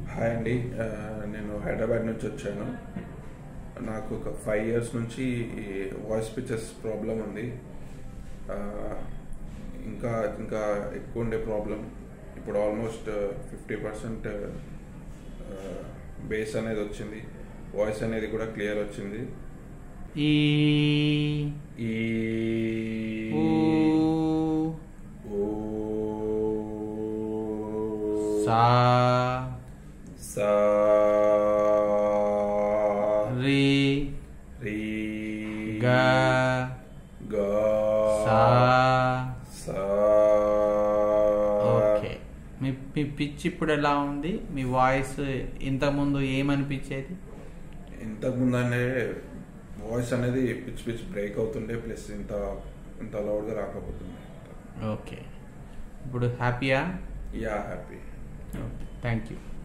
hi అండి ఆ, నేను హైదరాబాద్ నుంచి వచ్చాను నాకు ఒక ఫైవ్ ఇయర్స్ నుంచి ఈ వాయిస్ పిచెస్ ప్రాబ్లం ఉంది ఆ, ఇంకా ఇంకా ఎక్కువ ఉండే ప్రాబ్లం ఇప్పుడు ఆల్మోస్ట్ ఫిఫ్టీ పర్సెంట్ బేస్ అనేది వచ్చింది వాయిస్ అనేది కూడా క్లియర్ వచ్చింది ఈ ఈ ఊ ఊ, సా సా రి రీ గ గా సా సా ఓకే మీ మీ పిచ్ ఇప్పుడు ఎలా ఉంది మీ వాయిస్ ఇంతకుముందు ఏమనిపించేది ఇంతకుముందు అనే వాయిస్ అనేది పిచ్ పిచ్ బ్రేక్ అవుతుండే ప్లస్ ఇంత ఇంత లౌడ్గా రాకపోతుండే ఓకే ఇప్పుడు హ్యాపీయా యా హ్యాపీ థ్యాంక్ యూ